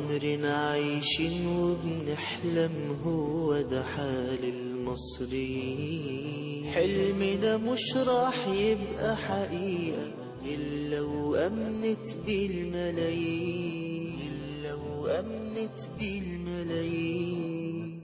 عمرنا عايشين وبنحلم هو ده حال المصريين حلمنا مش راح يبقى حقيقة إلا وأمنت بيه الملايين إلا وأمنت بيه الملايين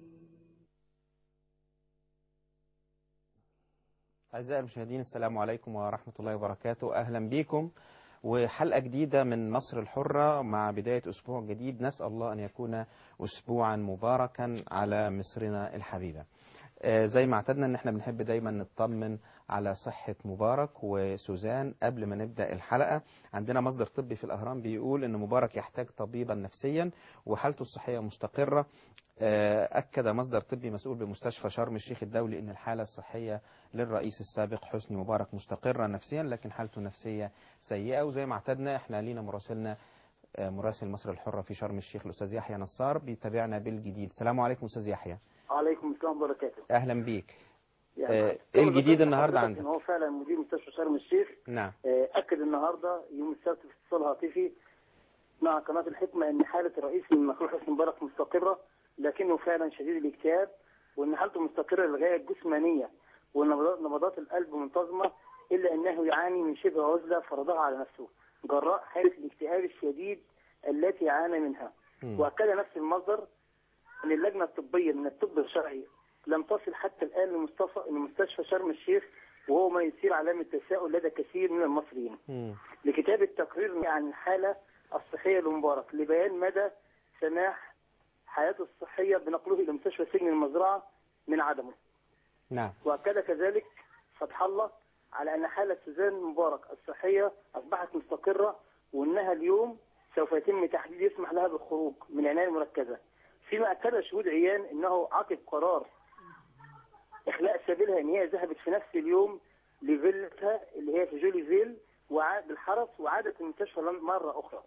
أعزائي المشاهدين السلام عليكم ورحمة الله وبركاته أهلا بكم وحلقة جديدة من مصر الحرة مع بداية أسبوع جديد نسأل الله أن يكون أسبوعا مباركا على مصرنا الحبيبة آه، زي ما اعتدنا ان احنا بنحب دايما نطمن على صحة مبارك وسوزان قبل ما نبدأ الحلقة عندنا مصدر طبي في الأهرام بيقول ان مبارك يحتاج طبيبا نفسيا وحالته الصحية مستقرة آه، أكد مصدر طبي مسؤول بمستشفى شرم الشيخ الدولي ان الحالة الصحية للرئيس السابق حسني مبارك مستقرة نفسيا لكن حالته النفسية سيئة وزي ما اعتدنا احنا لينا مراسلنا آه، مراسل مصر الحرة في شرم الشيخ الأستاذ يحيى نصار بيتابعنا بالجديد السلام عليكم أستاذ يحيى عليكم السلام وبركاته أهلا بيك يعني آه، ايه الجديد طبعاً النهارده حضرتك عندك؟ ان هو فعلا مدير مستشفى شرم الشيخ نعم آه، اكد النهارده يوم السبت في اتصال هاتفي مع قناه الحكمه ان حاله الرئيس المكروه حسني مبارك مستقره لكنه فعلا شديد الاكتئاب وان حالته مستقره للغايه الجسمانيه ونبضات نبضات القلب منتظمه الا انه يعاني من شبه عزله فرضها على نفسه جراء حاله الاكتئاب الشديد التي يعاني منها مم. واكد نفس المصدر ان اللجنه الطبيه من الطب الشرعي لم تصل حتى الان لمصطفى لمستشفى شرم الشيخ وهو ما يثير علامه تساؤل لدى كثير من المصريين مم. لكتابه تقرير عن الحاله الصحيه لمبارك لبيان مدى سماح حياته الصحيه بنقله الى مستشفى سجن المزرعه من عدمه نعم واكد كذلك فتح الله على ان حاله سوزان مبارك الصحيه اصبحت مستقره وانها اليوم سوف يتم تحديد يسمح لها بالخروج من العنايه المركزه فيما اكد شهود عيان انه عقب قرار اخلاء سبيلها ان هي ذهبت في نفس اليوم لفيلتها اللي هي في جولي فيل وعاد بالحرس وعادت المستشفى مره اخرى.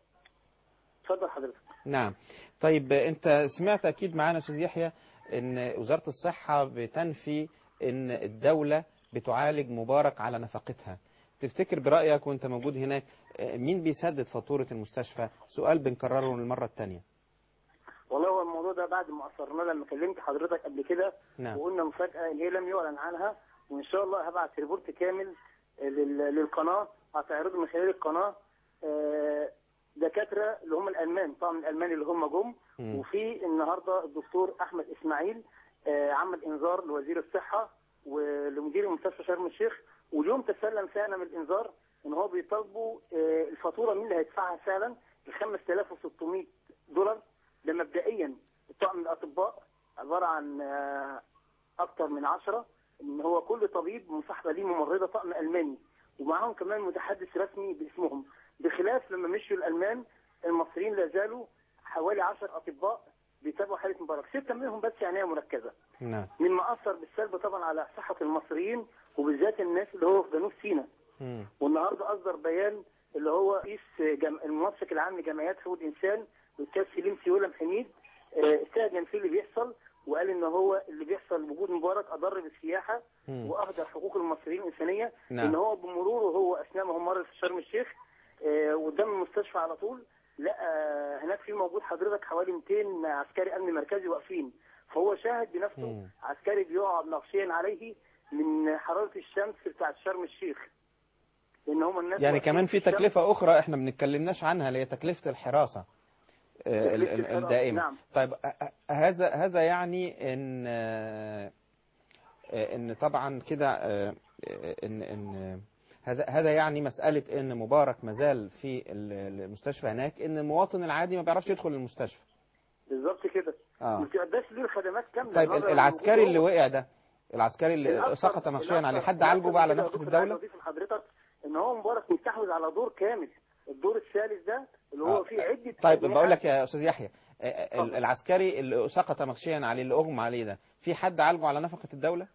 اتفضل حضرتك. نعم طيب آه، انت سمعت اكيد معانا استاذ يحيى ان وزارة الصحة بتنفي ان الدولة بتعالج مبارك على نفقتها تفتكر برأيك وانت موجود هناك آه، مين بيسدد فاتورة المستشفى سؤال بنكرره للمرة الثانية والله هو الموضوع ده بعد ما اصرنا لما كلمت حضرتك قبل كده نعم وقلنا مفاجاه ان هي لم يعلن عنها وان شاء الله هبعت ريبورت كامل لل- للقناه هتعرضه من خلال القناه آه، دكاتره اللي هم الالمان طبعا الالمان اللي هم جم مم. وفي النهارده الدكتور احمد اسماعيل آه، عمل انذار لوزير الصحه ولمدير مستشفى شرم الشيخ واليوم تسلم فعلا من الانذار ان هو بيطالبوا آه، الفاتوره مين اللي هيدفعها فعلا ال 5600 دولار ده مبدئيا طقم الاطباء عباره عن آه، اكتر من 10 ان هو كل طبيب مصاحبه ليه ممرضه طقم الماني ومعاهم كمان متحدث رسمي باسمهم بخلاف لما مشوا الالمان المصريين لا زالوا حوالي 10 اطباء بيتابعوا حاله مبارك سته منهم بس عنايه مركزه نعم مما اثر بالسلب طبعا على صحه المصريين وبالذات الناس اللي هو في جنوب سيناء مم. والنهارده اصدر بيان اللي هو رئيس جم... المنسق العام لجمعيات حقوق الانسان الاستاذ سليم سيولم حميد آه، استهجن في اللي بيحصل وقال ان هو اللي بيحصل وجود مبارك اضر بالسياحه مم. واهدر حقوق المصريين الانسانيه نعم. ان هو بمروره هو اثناء ما هو مر في شرم الشيخ آه، قدام المستشفى على طول لا آه، هناك في موجود حضرتك حوالي 200 عسكري امن مركزي واقفين فهو شاهد بنفسه مم. عسكري بيقعد نقشيا عليه من حراره الشمس بتاعت شرم الشيخ لان هم الناس يعني واقفين كمان في الشمس. تكلفة أخرى احنا ما بنتكلمناش عنها اللي هي تكلفة الحراسة آه، ال- تكلفة ال- الحراسة، الدائمة نعم. طيب آه، آه، هذا هذا يعني ان آه، آه، ان طبعا كده آه، آه، ان ان آه، هذا هذا يعني مسألة ان مبارك مازال في ال- المستشفى هناك ان المواطن العادي ما بيعرفش يدخل المستشفى بالظبط كده اه ما بتبقاش ليه الخدمات كامله طيب النظر العسكري للوجود اللي هو. وقع ده العسكري اللي الأكثر- سقط مغشيا عليه الأكثر- حد عالجه بقى على الأكثر نفقة من كده عايز الدولة أضيف لحضرتك ان هو مبارك مستحوذ على دور كامل الدور الثالث ده اللي هو آه. فيه عده طيب أجنحة. بقول لك يا استاذ يحيى آه، آه، اتفضل. العسكري اللي سقط مغشيا عليه اللي اغمى عليه ده في حد عالجه على نفقة الدولة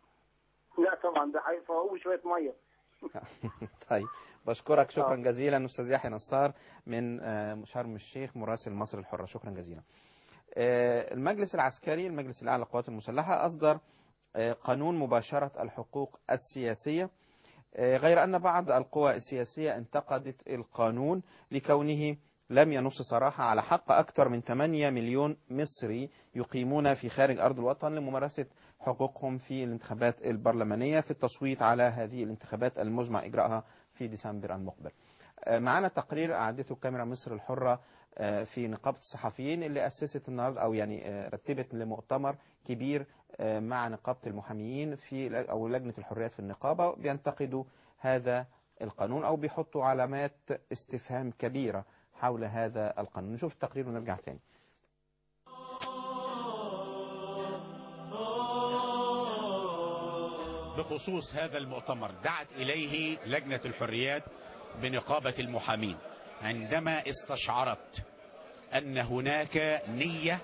لا طبعا ده هيفوقوا شويه ميه طيب بشكرك شكرا آه. جزيلا استاذ يحيى نصار من آه، شرم الشيخ مراسل مصر الحرة شكرا جزيلا آه، المجلس العسكري المجلس الأعلى للقوات المسلحة أصدر آه، قانون مباشرة الحقوق السياسية آه، غير أن بعض القوى السياسية انتقدت القانون لكونه لم ينص صراحة على حق أكثر من 8 مليون مصري يقيمون في خارج أرض الوطن لممارسة حقوقهم في الانتخابات البرلمانية في التصويت على هذه الانتخابات المزمع إجراءها في ديسمبر المقبل آه، معنا تقرير أعدته كاميرا مصر الحرة آه، في نقابة الصحفيين اللي أسست النهاردة أو يعني آه، رتبت لمؤتمر كبير آه، مع نقابة المحاميين في أو لجنة الحريات في النقابة بينتقدوا هذا القانون أو بيحطوا علامات استفهام كبيرة حول هذا القانون نشوف التقرير ونرجع تاني بخصوص هذا المؤتمر دعت إليه لجنة الحريات بنقابة المحامين عندما استشعرت أن هناك نية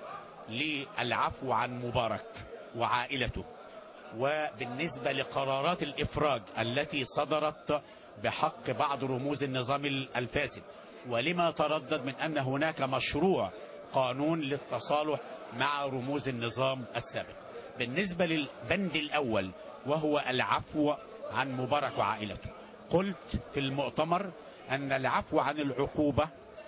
للعفو عن مبارك وعائلته وبالنسبة لقرارات الإفراج التي صدرت بحق بعض رموز النظام الفاسد ولما تردد من أن هناك مشروع قانون للتصالح مع رموز النظام السابق بالنسبة للبند الأول وهو العفو عن مبارك وعائلته قلت في المؤتمر أن العفو عن العقوبة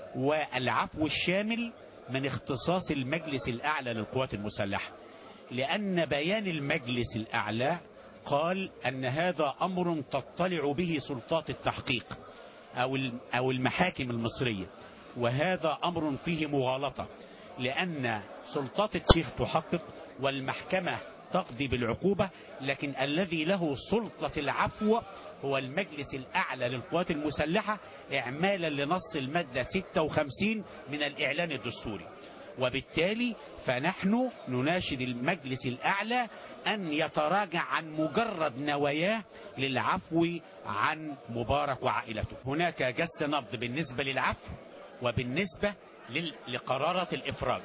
والعفو الشامل من اختصاص المجلس الأعلى للقوات المسلحة لأن بيان المجلس الأعلى قال أن هذا أمر تطلع به سلطات التحقيق أو أو المحاكم المصرية وهذا أمر فيه مغالطة لأن سلطات التحقيق تحقق والمحكمة تقضي بالعقوبة لكن الذي له سلطة العفو هو المجلس الأعلى للقوات المسلحة إعمالا لنص المادة 56 من الإعلان الدستوري وبالتالي فنحن نناشد المجلس الأعلى أن يتراجع عن مجرد نواياه للعفو عن مبارك وعائلته هناك جس نبض بالنسبة للعفو وبالنسبة لل- لقرارة الإفراج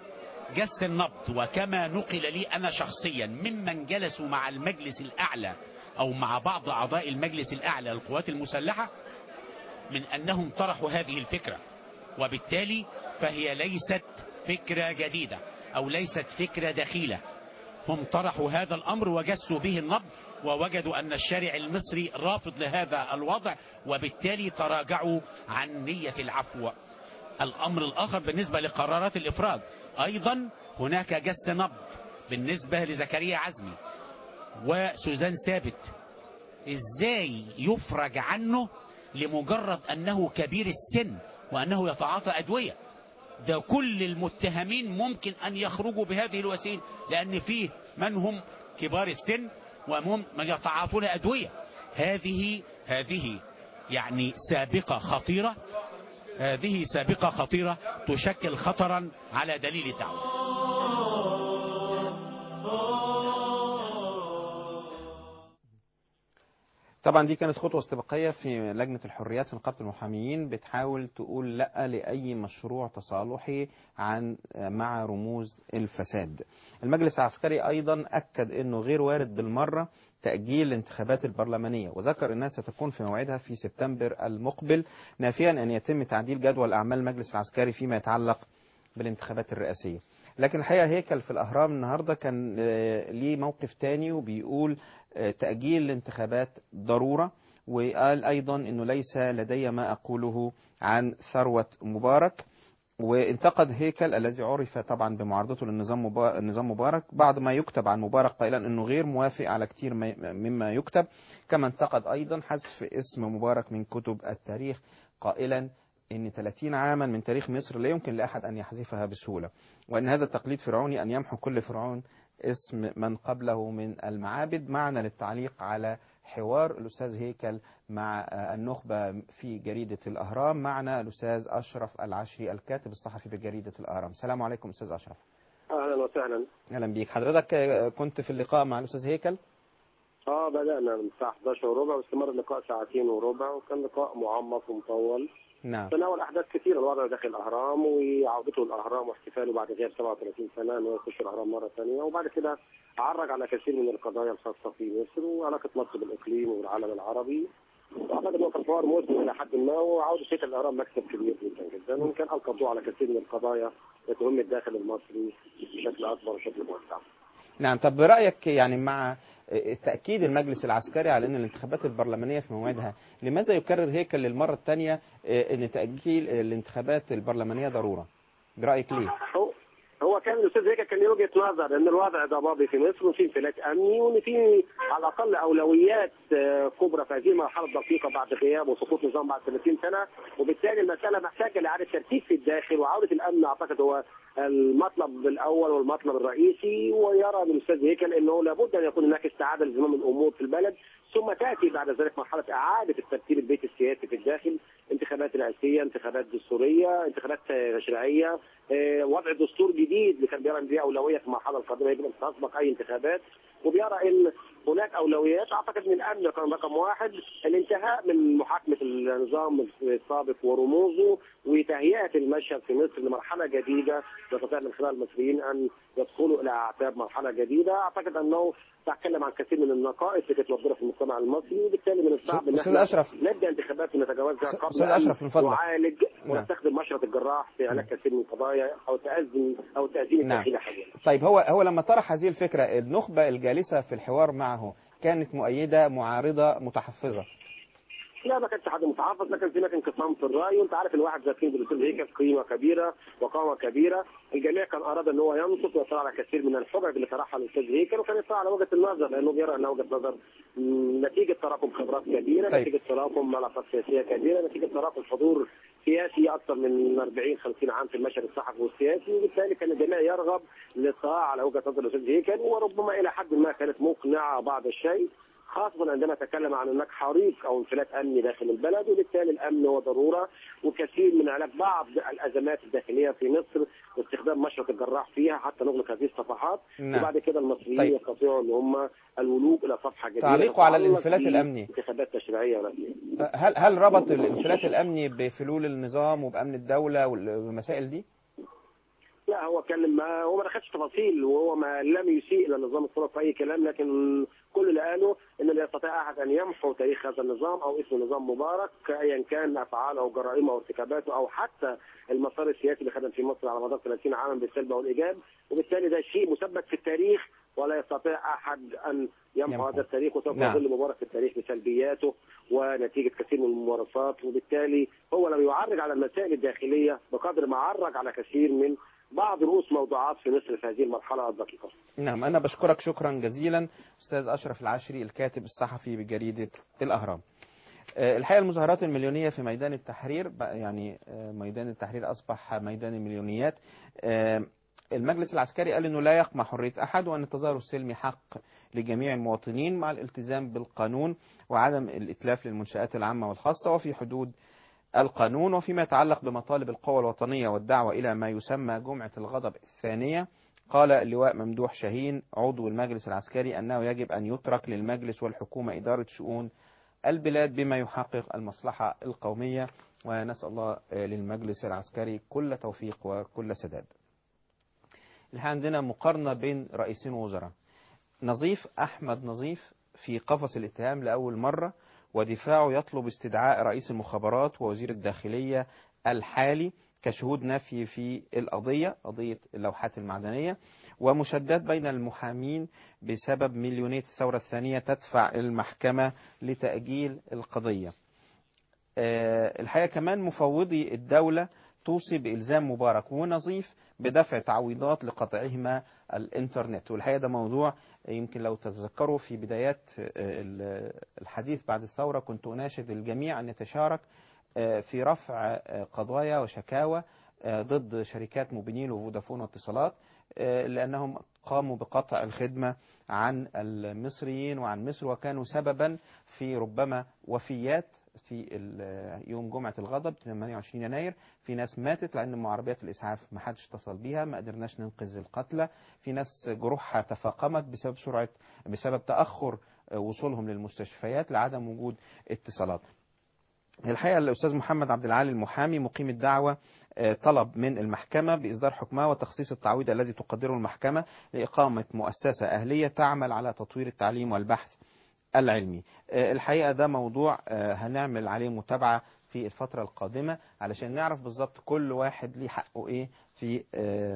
جس النبض وكما نقل لي أنا شخصيا ممن جلسوا مع المجلس الأعلى أو مع بعض أعضاء المجلس الأعلى للقوات المسلحة من أنهم طرحوا هذه الفكرة وبالتالي فهي ليست فكرة جديدة أو ليست فكرة دخيلة هم طرحوا هذا الأمر وجسوا به النبض ووجدوا أن الشارع المصري رافض لهذا الوضع وبالتالي تراجعوا عن نية العفو الأمر الآخر بالنسبة لقرارات الإفراج أيضا هناك جس نبض بالنسبة لزكريا عزمي وسوزان ثابت ازاي يفرج عنه لمجرد انه كبير السن وانه يتعاطى ادويه ده كل المتهمين ممكن ان يخرجوا بهذه الوسيله لان فيه من هم كبار السن ومن من يتعاطون ادويه هذه هذه يعني سابقه خطيره هذه سابقه خطيره تشكل خطرا على دليل الدعوه طبعا دي كانت خطوة استباقية في لجنة الحريات في نقابة المحاميين بتحاول تقول لا لأي مشروع تصالحي عن مع رموز الفساد المجلس العسكري أيضا أكد أنه غير وارد بالمرة تأجيل الانتخابات البرلمانية وذكر أنها ستكون في موعدها في سبتمبر المقبل نافيا أن يتم تعديل جدول أعمال المجلس العسكري فيما يتعلق بالانتخابات الرئاسية لكن الحقيقة هيكل في الأهرام النهاردة كان آه، ليه موقف تاني وبيقول آه، تأجيل الانتخابات ضرورة وقال أيضا أنه ليس لدي ما أقوله عن ثروة مبارك وانتقد هيكل الذي عرف طبعا بمعارضته للنظام مبا- النظام مبارك بعد ما يكتب عن مبارك قائلا انه غير موافق على كثير ما- مما يكتب كما انتقد ايضا حذف اسم مبارك من كتب التاريخ قائلا ان 30 عاما من تاريخ مصر لا يمكن لاحد ان يحذفها بسهوله وان هذا تقليد فرعوني ان يمحو كل فرعون اسم من قبله من المعابد معنا للتعليق على حوار الاستاذ هيكل مع آه، النخبه في جريده الاهرام معنا الاستاذ اشرف العشري الكاتب الصحفي بجريده الاهرام السلام عليكم استاذ اشرف اهلا وسهلا اهلا بيك حضرتك آه، كنت في اللقاء مع الاستاذ هيكل اه بدانا من الساعه 11 وربع واستمر اللقاء ساعتين وربع وكان لقاء معمق ومطول نعم تناول احداث كثيره الوضع داخل الاهرام وعودته الاهرام واحتفاله بعد غياب 37 سنه انه يخش الاهرام مره ثانيه وبعد كده عرج على كثير من القضايا الخاصه في مصر وعلاقه مصر بالاقليم والعالم العربي واعتقد انه كان حوار مثمر الى حد ما وعوده هيكل الاهرام مكسب كبير جدا جدا وان كان القى الضوء على كثير من القضايا اللي تهم الداخل المصري بشكل اكبر وبشكل موسع. نعم طب برأيك يعني مع تأكيد المجلس العسكري على أن الانتخابات البرلمانية في موعدها لماذا يكرر هيكل للمرة الثانية أن تأجيل الانتخابات البرلمانية ضرورة برأيك ليه؟ هو هو كان الاستاذ هيك كان له وجهه نظر ان الوضع ده ماضي في مصر وفي انفلات امني وان في على الاقل اولويات آه، كبرى في هذه المرحله الدقيقه بعد غياب وسقوط نظام بعد 30 سنه وبالتالي المساله محتاجه لاعاده ترتيب في الداخل وعوده الامن اعتقد هو المطلب الاول والمطلب الرئيسي ويرى الاستاذ هيكل انه لابد ان يكون هناك استعاده لزمام الامور في البلد ثم تاتي بعد ذلك مرحله اعاده الترتيب البيت السياسي في الداخل انتخابات رئاسيه انتخابات دستوريه انتخابات تشريعيه آه، وضع دستور جديد اللي كان بيرى ان دي اولويه في المرحله القادمه يجب ان تسبق اي انتخابات وبيرى ان هناك اولويات اعتقد من الامن كان رقم واحد الانتهاء من محاكمه النظام السابق ورموزه وتهيئه المشهد في مصر لمرحله جديده يستطيع من خلال المصريين ان يدخلوا الى اعتاب مرحله جديده اعتقد انه تتكلم عن كثير من النقائص اللي كانت موجوده في المجتمع المصري وبالتالي من الصعب ان أستاذ احنا أشرف. نبدا انتخابات ونتجاوزها أستاذ قبل أشرف، من فضلك. نعالج نعم. ونستخدم مشرط الجراح في علاج كثير من القضايا او تأذن او تأذين نعم. الداخلي حاليا طيب هو هو لما طرح هذه الفكرة النخبة الجالسة في الحوار معه كانت مؤيدة معارضة متحفظة لا ما كانش حد متحفظ لكن في هناك انقسام في الراي وانت عارف الواحد زي كينج الاستاذ هيكل قيمه كبيره وقامه كبيره الجميع كان اراد ان هو ينصت ويطلع على كثير من الحجج اللي طرحها الاستاذ هيكل وكان يطلع على وجهه النظر لانه بيرى انها وجهه نظر مم، نتيجه تراكم خبرات كبيره طيب. نتيجه تراكم علاقات سياسيه كبيره نتيجه تراكم حضور سياسي اكثر من 40 50 عام في المشهد الصحفي والسياسي وبالتالي كان الجميع يرغب للاطلاع على وجهه نظر الاستاذ هيكل وربما الى حد ما كانت مقنعه بعض الشيء خاصة عندما تكلم عن هناك حريق أو انفلات أمني داخل البلد وبالتالي الأمن هو ضرورة وكثير من علاج بعض الأزمات الداخلية في مصر واستخدام مشرط الجراح فيها حتى نغلق هذه الصفحات نعم. وبعد كده المصريين طيب. يستطيعوا أن هم الولوج إلى صفحة جديدة تعليقه على تتعلق الانفلات الأمني. انتخابات تشريعية ورسمية هل هل ربط الانفلات الأمني بفلول النظام وبأمن الدولة والمسائل دي؟ لا هو اتكلم ما هو ما دخلش تفاصيل وهو ما لم يسيء الى النظام السابق في اي كلام لكن كل اللي قاله ان لا يستطيع احد ان يمحو تاريخ هذا النظام او اسم نظام مبارك ايا كان افعاله او جرائمه او ارتكاباته او حتى المسار السياسي اللي خدم في مصر على مدار 30 عاما بالسلب او الايجاب وبالتالي ده شيء مثبت في التاريخ ولا يستطيع احد ان يمحو. يمحو هذا التاريخ وسوف نعم. يظل مبارك في التاريخ بسلبياته ونتيجه كثير من الممارسات وبالتالي هو لم يعرج على المسائل الداخليه بقدر ما عرج على كثير من بعض رؤوس موضوعات في مصر في هذه المرحله الدقيقه. نعم أنا بشكرك شكرا جزيلا أستاذ أشرف العشري الكاتب الصحفي بجريدة الأهرام آه، الحقيقة المظاهرات المليونية في ميدان التحرير بقى يعني آه، ميدان التحرير أصبح ميدان المليونيات آه، المجلس العسكري قال أنه لا يقمع حرية أحد وأن التظاهر السلمي حق لجميع المواطنين مع الالتزام بالقانون وعدم الإتلاف للمنشآت العامة والخاصة وفي حدود القانون وفيما يتعلق بمطالب القوى الوطنية والدعوة إلى ما يسمى جمعة الغضب الثانية قال اللواء ممدوح شاهين عضو المجلس العسكري أنه يجب أن يترك للمجلس والحكومة إدارة شؤون البلاد بما يحقق المصلحة القومية ونسأل الله آه، للمجلس العسكري كل توفيق وكل سداد الحقيقة عندنا مقارنة بين رئيسين وزراء نظيف أحمد نظيف في قفص الاتهام لأول مرة ودفاعه يطلب استدعاء رئيس المخابرات ووزير الداخلية الحالي كشهود نفي في القضية قضية اللوحات المعدنية ومشادات بين المحامين بسبب مليونية الثورة الثانية تدفع المحكمة لتأجيل القضية آه، الحقيقة كمان مفوضي الدولة توصي بإلزام مبارك ونظيف بدفع تعويضات لقطعهما الإنترنت والحقيقة ده موضوع يمكن لو تتذكروا في بدايات آه، ال- الحديث بعد الثورة كنت أناشد الجميع أن يتشارك آه، في رفع آه، قضايا وشكاوى آه، ضد شركات موبينيل وفودافون واتصالات آه، لأنهم قاموا بقطع الخدمة عن المصريين وعن مصر وكانوا سببا في ربما وفيات في ال- يوم جمعة الغضب 28 يناير في ناس ماتت لأن معربيات الإسعاف ما حدش اتصل بيها ما قدرناش ننقذ القتلى في ناس جروحها تفاقمت بسبب سرعة بسبب تأخر آه، وصولهم للمستشفيات لعدم وجود اتصالات الحقيقة الأستاذ محمد عبد العالي المحامي مقيم الدعوة آه، طلب من المحكمة بإصدار حكمها وتخصيص التعويض الذي تقدره المحكمة لإقامة مؤسسة أهلية تعمل على تطوير التعليم والبحث العلمي آه، الحقيقة ده موضوع آه، هنعمل عليه متابعة في الفترة القادمة علشان نعرف بالظبط كل واحد ليه حقه إيه في آه،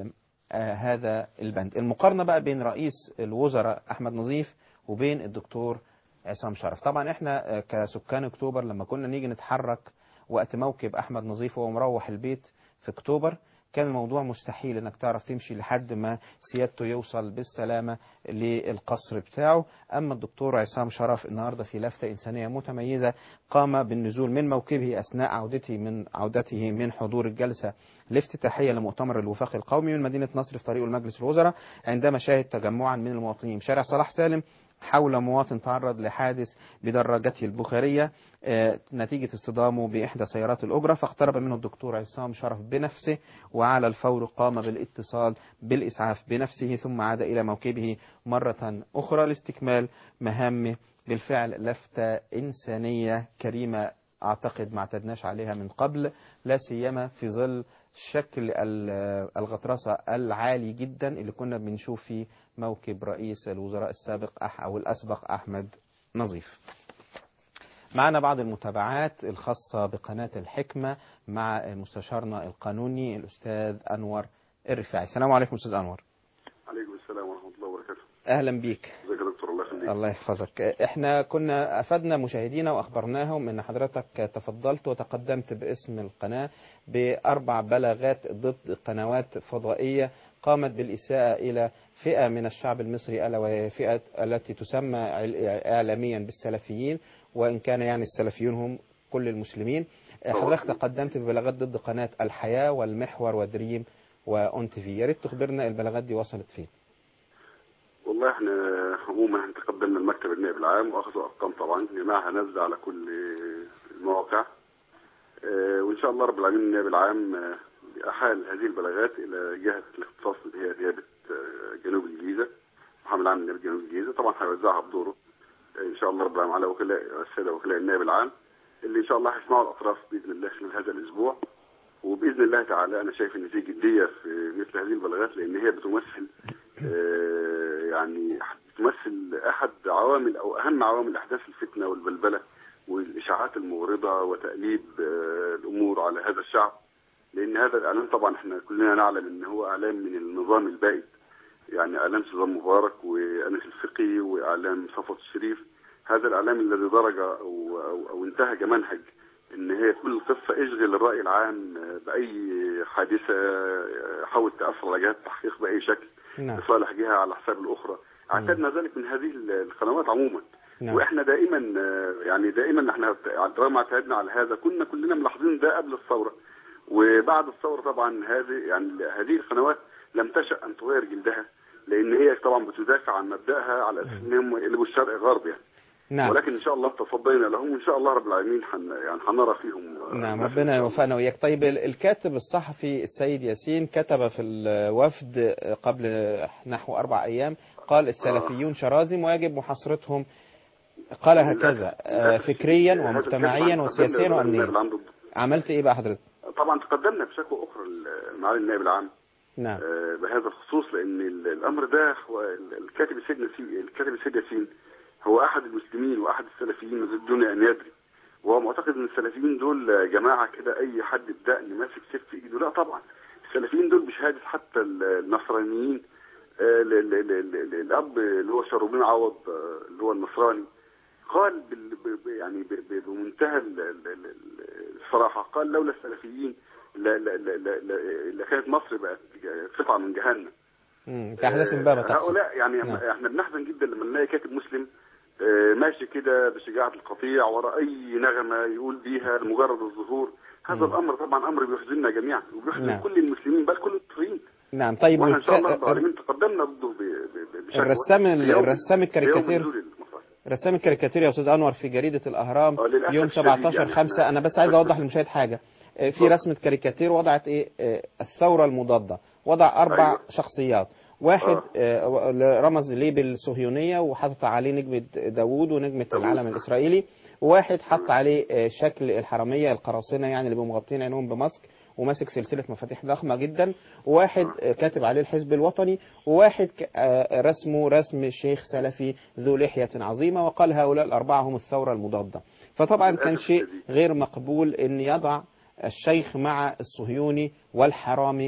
آه، هذا البند المقارنة بقى بين رئيس الوزراء أحمد نظيف وبين الدكتور عصام شرف طبعا احنا آه، كسكان اكتوبر لما كنا نيجي نتحرك وقت موكب احمد نظيف وهو مروح البيت في اكتوبر كان الموضوع مستحيل انك تعرف تمشي لحد ما سيادته يوصل بالسلامة للقصر بتاعه اما الدكتور عصام شرف النهاردة في لفتة انسانية متميزة قام بالنزول من موكبه اثناء عودته من عودته من حضور الجلسة الافتتاحية لمؤتمر الوفاق القومي من مدينة نصر في طريقه لمجلس الوزراء عندما شاهد تجمعا من المواطنين بشارع صلاح سالم حول مواطن تعرض لحادث بدراجته البخارية آه، نتيجة اصطدامه بإحدى سيارات الأجرة فاقترب منه الدكتور عصام شرف بنفسه وعلى الفور قام بالاتصال بالإسعاف بنفسه ثم عاد إلى موكبه مرة أخرى لاستكمال مهامه بالفعل لفتة إنسانية كريمة أعتقد ما اعتدناش عليها من قبل لا سيما في ظل شكل ال- الغطرسة العالي جدا اللي كنا بنشوف فيه موكب رئيس الوزراء السابق أح أو الأسبق أحمد نظيف معنا بعض المتابعات الخاصة بقناة الحكمة مع مستشارنا القانوني الأستاذ أنور الرفاعي السلام عليكم أستاذ أنور عليكم السلام ورحمة الله وبركاته أهلا بيك ازيك يا دكتور الله يخليك الله يحفظك احنا كنا افدنا مشاهدينا واخبرناهم ان حضرتك تفضلت وتقدمت باسم القناة باربع بلاغات ضد قنوات فضائية قامت بالاساءة الى فئة من الشعب المصري الا وهي فئة التي تسمى عل- اعلاميا بالسلفيين وان كان يعني السلفيون هم كل المسلمين حضرتك تقدمت ببلاغات ضد قناة الحياة والمحور ودريم وأون تي في يا ريت تخبرنا البلاغات دي وصلت فين والله احنا عموما احنا تقدمنا المكتب النائب العام واخذوا ارقام طبعا جماعها نازله على كل المواقع اه، وان شاء الله رب العالمين النائب العام اه، احال هذه البلاغات الى جهه الاختصاص اللي هي نيابه اه، جنوب الجيزه محامي العام لنيابه جنوب الجيزه طبعا هيوزعها بدوره اه، ان شاء الله رب العالمين على وكلاء الساده وكلاء النائب العام اللي ان شاء الله هيسمعوا الاطراف باذن الله خلال هذا الاسبوع وباذن الله تعالى انا شايف ان في جديه في مثل هذه البلاغات لان هي بتمثل آه، يعني بتمثل احد عوامل او اهم عوامل احداث الفتنه والبلبله والاشاعات المغرضه وتاليب آه، الامور على هذا الشعب لان هذا الاعلام طبعا احنا كلنا نعلم ان هو اعلام من النظام البائد يعني اعلام سلطان مبارك وانس الفقي واعلام صفوت الشريف هذا الاعلام الذي درج او او, أو انتهج منهج ان هي كل قصه اشغل الراي العام باي حادثه حاول تاثر على جهه التحقيق باي شكل نعم لصالح جهه على حساب الاخرى اعتدنا ذلك من هذه القنوات عموما نعم واحنا دائما آه، يعني دائما احنا طالما اعتدنا على هذا كنا كلنا ملاحظين ده قبل الثوره وبعد الثوره طبعا هذه يعني هذه القنوات لم تشأ ان تغير جلدها لان هي طبعا بتدافع عن مبدأها على اساس انهم يقلبوا الشرق غرب يعني نعم ولكن ان شاء الله تصدينا لهم وان شاء الله رب العالمين حن يعني حنرى فيهم آه، نعم نفس ربنا إن شاء الله. يوفقنا وإياك طيب ال- الكاتب الصحفي السيد ياسين كتب في الوفد قبل نحو أربع أيام قال السلفيون شرازم ويجب محاصرتهم قال هكذا آه، فكريا هذا ومجتمعيا الكلام وسياسيا تقدمنا وأمنيا للنائب العام ضده. عملت إيه بقى حضرتك؟ طبعا تقدمنا بشكوى اخرى لمعالي النائب العام نعم آه، بهذا الخصوص لان ال- الامر ده هو ال- الكاتب السيد نسي- الكاتب السيد ياسين هو احد المسلمين واحد السلفيين من دون ان يدري وهو معتقد ان السلفيين دول جماعه كده اي حد بدقن ماسك سيف في ايده لا طبعا السلفيين دول بشهاده حتى ال- النصرانيين آه، ل- ل- ل- ل- الاب اللي هو شروبين عوض آه، اللي هو النصراني قال بال ب- ب- يعني ب- ب- بمنتهى ال- ال- ال- الصراحه قال لولا السلفيين لا لا لا لا, لا, لا كانت مصر بقت قطعه من جهنم مم، كأحداث امبابة تحصل هؤلاء يعني نعم. احنا احنا بنحزن جدا لما نلاقي كاتب مسلم آه، ماشي كده بشجاعة القطيع وراء أي نغمة يقول بيها لمجرد الظهور هذا مم. الأمر طبعا أمر بيحزننا جميعا وبيحزن نعم. كل المسلمين بل كل المصريين نعم طيب واحنا إن شاء الله رب والك- العالمين تقدمنا ضده ب- ب- ب- بشكوى الرسام ال- في يوم- الرسام في الكاريكاتير يوم نزول المصائب. رسام الكاريكاتير يا استاذ انور في جريده الاهرام آه، للأسف يوم الشديد 17 يعني 5 إحنا- انا بس عايز اوضح للمشاهد حاجه آه، في اتفضل. رسمه كاريكاتير وضعت ايه آه، الثوره المضاده وضع اربع أيوة. شخصيات واحد آه، رمز ليه بالصهيونيه وحط عليه نجمه داوود ونجمه داوود. العلم الاسرائيلي وواحد حط عليه آه، شكل الحراميه القراصنه يعني اللي بيبقوا مغطين عينهم بماسك وماسك سلسله مفاتيح ضخمه جدا وواحد آه، كاتب عليه الحزب الوطني وواحد ك- آه، رسمه رسم شيخ سلفي ذو لحيه عظيمه وقال هؤلاء الاربعه هم الثوره المضاده فطبعا كان للأسف شيء الشديد. غير مقبول ان يضع الشيخ مع الصهيوني والحرامي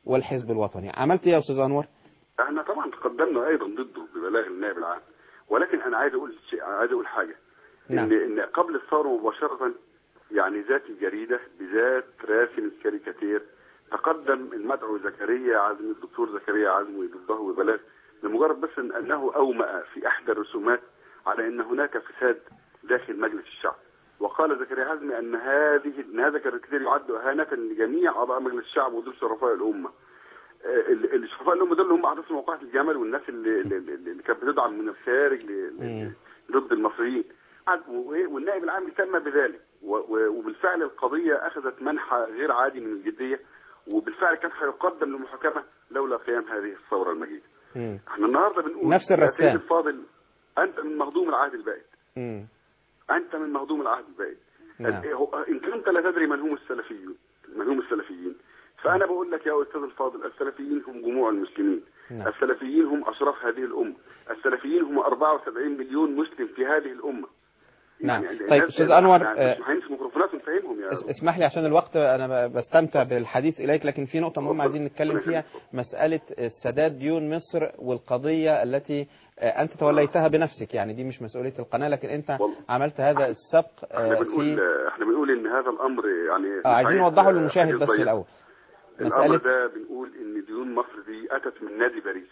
والحزب الوطني عملت ايه يا استاذ انور احنا طبعا تقدمنا ايضا ضده ببلاغ النائب العام ولكن انا عايز اقول شيء عايز اقول حاجه نعم. ان ان قبل الثوره مباشره يعني ذات الجريده بذات راسم الكاريكاتير تقدم المدعو زكريا عزمي الدكتور زكريا عزمي ضده ببلاغ لمجرد بس إن انه اومأ في احدى الرسومات على ان هناك فساد داخل مجلس الشعب وقال زكريا عزمي ان هذه ان هذا الكاريكاتير يعد اهانه لجميع اعضاء مجلس الشعب ودول شرفاء الامه آه، ال- ال- الشرفاء الامه دول اللي هم احداث موقعة الجمل والناس اللي, اللي, اللي اللي كانت بتدعم من الخارج ل- ل- مم. ضد المصريين قعد- و- والنائب العام اهتم بذلك و- و- وبالفعل القضيه اخذت منحى غير عادي من الجديه وبالفعل كان هيقدم للمحاكمه لولا قيام هذه الثوره المجيده. مم. احنا النهارده بنقول نفس يا الرسام. سيدي الفاضل انت من مهضوم العهد البائد مم. انت من مهضوم العهد البائد نعم. هو- ان كنت لا تدري من هم السلفيون من هم السلفيين فانا بقول لك يا استاذ الفاضل السلفيين هم جموع المسلمين نعم. السلفيين هم اشراف هذه الامه السلفيين هم 74 مليون مسلم في هذه الامه نعم. يعني طيب، الناس- أستاذ أنور، يعني آه، مش هنمسك ميكروفونات ونفهمهم يا اس- اسمح لي عشان الوقت انا ب- بستمتع بالحديث اليك لكن في نقطه مهمه عايزين نتكلم فيها مساله سداد ديون مصر والقضيه التي آه، انت توليتها بنفسك يعني دي مش مسؤوليه القناه لكن انت والله. عملت هذا السبق احنا آه، بنقول في احنا بنقول ان هذا الامر يعني آه، عايزين عايز- نوضحه آه، للمشاهد حديث بس ضيق. الاول الامر مساله ده بنقول ان ديون مصر دي اتت من نادي باريس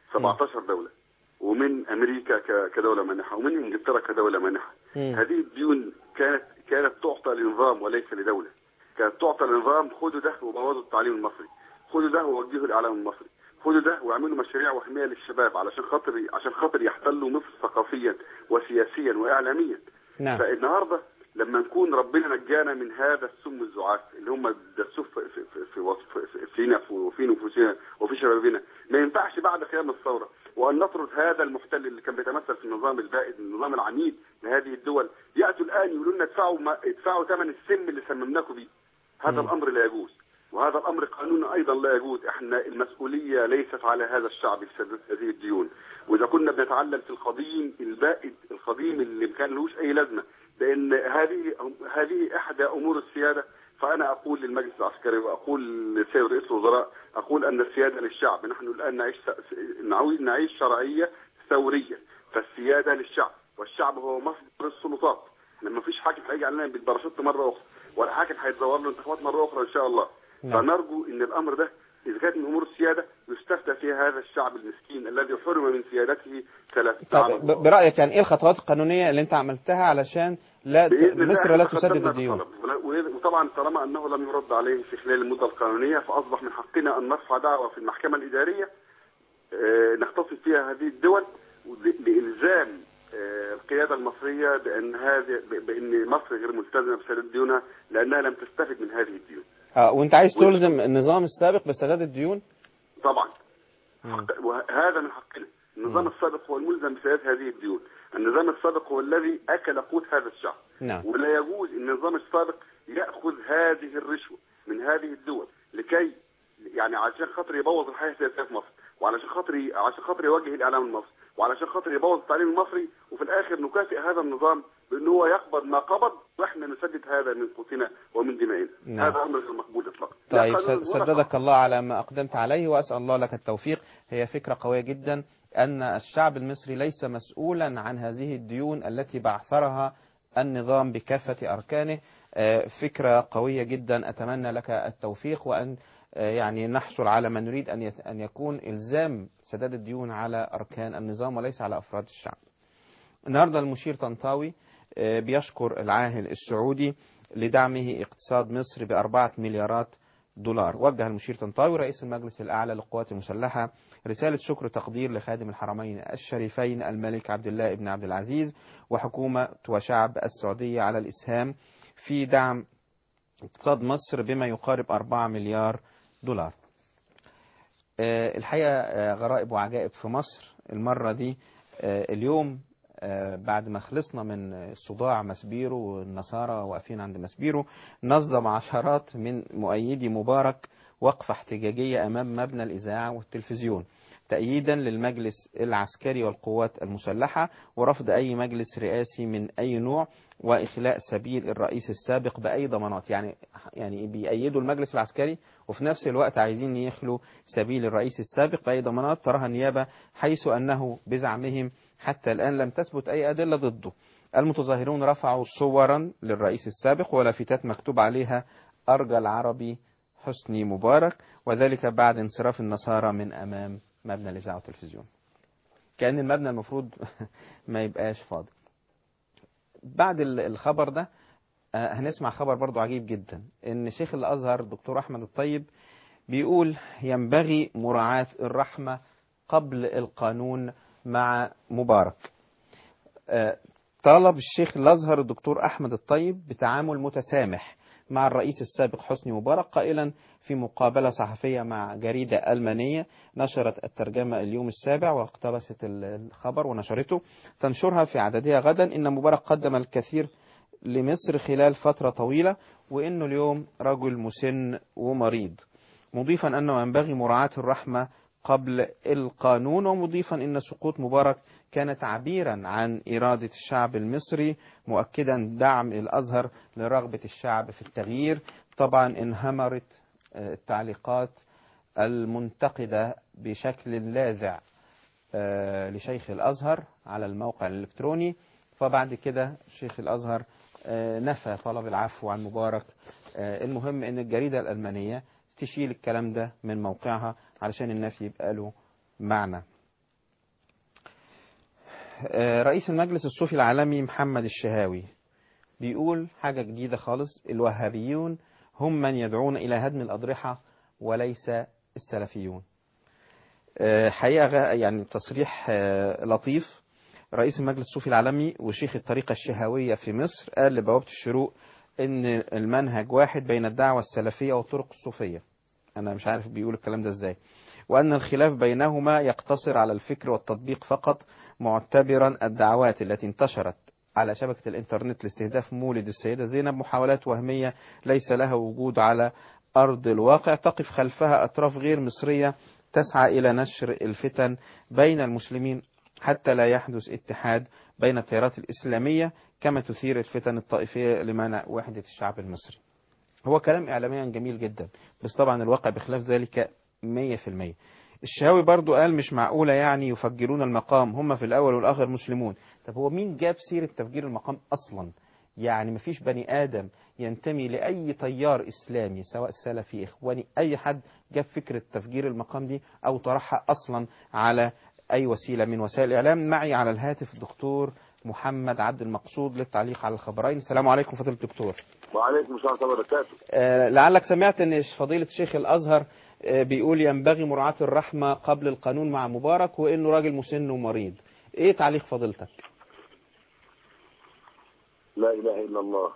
17 دوله ومن امريكا ك- كدوله مانحه ومن انجلترا كدوله مانحه مم. هذه الديون كانت كانت تعطى لنظام وليس لدوله كانت تعطى لنظام خدوا ده وبوظوا التعليم المصري خدوا ده ووجهوا الاعلام المصري خدوا ده واعملوا مشاريع وحمايه للشباب علشان خاطر عشان خاطر يحتلوا مصر ثقافيا وسياسيا واعلاميا نعم فالنهارده لما نكون ربنا نجانا من هذا السم الزعاف اللي هم دسوه في في في في وصف- في- فينا وفي نفوسنا وفي شبابنا ما ينفعش بعد قيام الثوره وان نطرد هذا المحتل اللي كان بيتمثل في النظام البائد النظام العنيد لهذه الدول ياتوا الان يقولوا لنا ادفعوا ما ادفعوا ثمن السم اللي سممناكم بيه هذا مم. الامر لا يجوز وهذا الامر قانونا ايضا لا يجوز احنا المسؤوليه ليست على هذا الشعب في سداد هذه الديون واذا كنا بنتعلم في القديم البائد القديم اللي ما كان لهوش اي لازمه لان هذه هذه احدى امور السياده فانا اقول للمجلس العسكري واقول لسيد رئيس الوزراء اقول ان السياده للشعب نحن الان نعيش نعيش نعيش شرعيه ثوريه فالسياده للشعب والشعب هو مصدر السلطات لما فيش حاكم هيجي علينا بالباراشوت مره اخرى ولا حاكم هيتزور له انتخابات مره اخرى ان شاء الله نعم. فنرجو ان الامر ده اذا كانت من امور السياده يستفتى فيها هذا الشعب المسكين الذي حرم من سيادته ثلاث طب ب- برايك يعني ايه الخطوات القانونيه اللي انت عملتها علشان لا ت- بإذن الله مصر لا إحنا تسدد قدمنا الديون بالطلب. ولا- وطبعا طالما انه لم يرد عليه في خلال المده القانونيه فاصبح من حقنا ان نرفع دعوه في المحكمه الاداريه آه، نختصم فيها هذه الدول ل- لالزام آه، القياده المصريه بان هذه ب- بان مصر غير ملتزمه بسداد ديونها لانها لم تستفد من هذه الديون. اه وانت عايز تلزم النظام السابق بسداد الديون طبعا مم. حق- وهذا من حقنا النظام مم. السابق هو الملزم بسداد هذه الديون النظام السابق هو الذي اكل قوت هذا الشعب نعم ولا يجوز ان النظام السابق ياخذ هذه الرشوه من هذه الدول لكي يعني عشان خاطر يبوظ الحياه السياسيه في مصر وعلشان خاطر ي- عشان خاطر يوجه الاعلام المصري وعلشان خاطر يبوظ التعليم المصري وفي الاخر نكافئ هذا النظام بان هو يقبض ما قبض واحنا نسدد هذا من قوتنا ومن دمائنا نعم. هذا امر غير مقبول اطلاقا لا طيب قانون س- ولا سددك الله على ما أقدمت عليه وأسأل الله لك التوفيق هي فكرة قوية جدا أن الشعب المصري ليس مسؤولا عن هذه الديون التي بعثرها النظام بكافة أركانه آه، فكرة قوية جدا أتمنى لك التوفيق وأن آه، يعني نحصل على ما نريد أن يت- أن يكون إلزام سداد الديون على أركان النظام وليس على أفراد الشعب النهارده المشير طنطاوي آه، بيشكر العاهل السعودي لدعمه اقتصاد مصر بأربعة مليارات دولار وجه المشير طنطاوي رئيس المجلس الأعلى للقوات المسلحة رسالة شكر تقدير لخادم الحرمين الشريفين الملك عبد الله بن عبد العزيز وحكومة وشعب السعودية على الإسهام في دعم اقتصاد مصر بما يقارب 4 مليار دولار آه، الحقيقة آه، غرائب وعجائب في مصر المرة دي آه، اليوم آه، بعد ما خلصنا من صداع مسبيرو والنصارى واقفين عند مسبيرو نظم عشرات من مؤيدي مبارك وقفة احتجاجية أمام مبنى الإذاعة والتلفزيون تأييدا للمجلس العسكري والقوات المسلحة ورفض أي مجلس رئاسي من أي نوع وإخلاء سبيل الرئيس السابق بأي ضمانات يعني يعني بيأيدوا المجلس العسكري وفي نفس الوقت عايزين يخلوا سبيل الرئيس السابق بأي ضمانات تراها النيابة حيث أنه بزعمهم حتى الآن لم تثبت أي أدلة ضده المتظاهرون رفعوا صورا للرئيس السابق ولافتات مكتوب عليها أرجى العربي حسني مبارك وذلك بعد انصراف النصارى من أمام مبنى الإذاعة والتلفزيون كأن المبنى المفروض ما يبقاش فاضي بعد ال- الخبر ده آه، هنسمع خبر برضو عجيب جدا ان شيخ الازهر دكتور احمد الطيب بيقول ينبغي مراعاة الرحمة قبل القانون مع مبارك آه، طالب الشيخ الازهر الدكتور احمد الطيب بتعامل متسامح مع الرئيس السابق حسني مبارك قائلا في مقابلة صحفية مع جريدة ألمانية نشرت الترجمة اليوم السابع واقتبست الخبر ونشرته تنشرها في عددها غدا إن مبارك قدم الكثير لمصر خلال فترة طويلة وإنه اليوم رجل مسن ومريض مضيفا أنه ينبغي مراعاة الرحمة قبل القانون ومضيفا أن سقوط مبارك كان تعبيرا عن إرادة الشعب المصري مؤكدا دعم الأزهر لرغبة الشعب في التغيير طبعا انهمرت آه، التعليقات المنتقدة بشكل لاذع آه، لشيخ الأزهر على الموقع الإلكتروني فبعد كده شيخ الأزهر آه، نفى طلب العفو عن مبارك آه، المهم أن الجريدة الألمانية تشيل الكلام ده من موقعها علشان النفي يبقى له معنى آه، رئيس المجلس الصوفي العالمي محمد الشهاوي بيقول حاجة جديدة خالص الوهابيون هم من يدعون إلى هدم الأضرحة وليس السلفيون آه، حقيقة غ- يعني تصريح آه، لطيف رئيس المجلس الصوفي العالمي وشيخ الطريقة الشهوية في مصر قال لبوابة الشروق إن المنهج واحد بين الدعوة السلفية والطرق الصوفية أنا مش عارف بيقول الكلام ده إزاي وأن الخلاف بينهما يقتصر على الفكر والتطبيق فقط معتبرا الدعوات التي انتشرت على شبكة الإنترنت لاستهداف مولد السيدة زينب محاولات وهمية ليس لها وجود على أرض الواقع تقف خلفها أطراف غير مصرية تسعى إلى نشر الفتن بين المسلمين حتى لا يحدث اتحاد بين التيارات الإسلامية كما تثير الفتن الطائفية لمنع وحدة الشعب المصري هو كلام إعلاميا جميل جدا بس طبعا الواقع بخلاف ذلك 100% الشهاوي برضو قال مش معقولة يعني يفجرون المقام هم في الأول والآخر مسلمون طب هو مين جاب سيرة تفجير المقام أصلا يعني مفيش بني آدم ينتمي لأي تيار إسلامي سواء سلفي إخواني أي حد جاب فكرة تفجير المقام دي أو طرحها أصلا على أي وسيلة من وسائل الإعلام معي على الهاتف الدكتور محمد عبد المقصود للتعليق على الخبرين السلام عليكم فضيلة الدكتور وعليكم السلام ورحمه الله وبركاته آه، لعلك سمعت ان فضيلة الشيخ الازهر آه، بيقول ينبغي مراعاة الرحمة قبل القانون مع مبارك وانه راجل مسن ومريض ايه تعليق فضيلتك لا اله الا الله